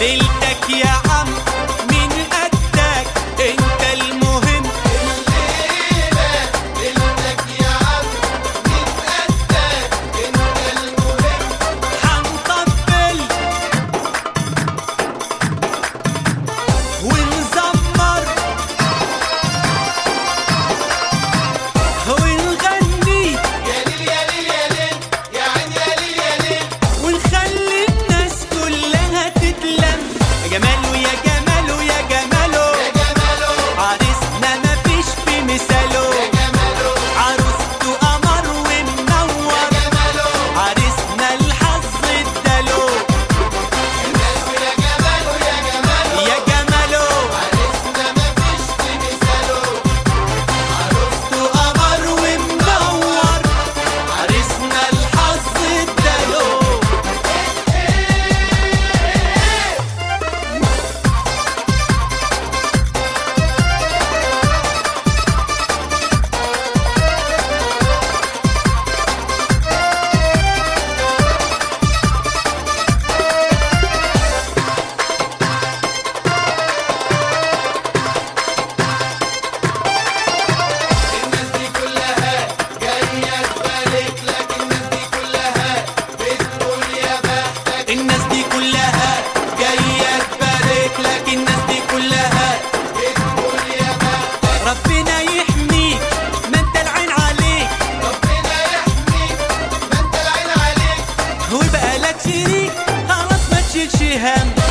ليلتك يا عم من قدك انت المهم الليلة ليلتك يا عم من قدك انت المهم حنطبل ونزمر ونغني يا ليل يا ليل يا ليل يا عين يا ليل يا ليل ونخلي الناس كلها تتلم يا جماله يا جماله يا جماله يا جماله عريسنا مفيش في مثاله يا جماله عروسته قمر ومنور جماله عريسنا الحظ اداله يا جماله يا جماله يا جماله عرسنا مفيش في مثاله عروسته قمر ومنور عريسنا الحظ اداله الناس دي كلها جاية تبارك لك الناس دي كلها بتقول يا بختك الناس دي كلها جاية تبارك لك الناس دي كلها بتقول يا بختك ربنا يحميك ما انت العين عليك ربنا يحميك ما انت العين عليك ويبقى لك شريك خلاص ما تشيلش هم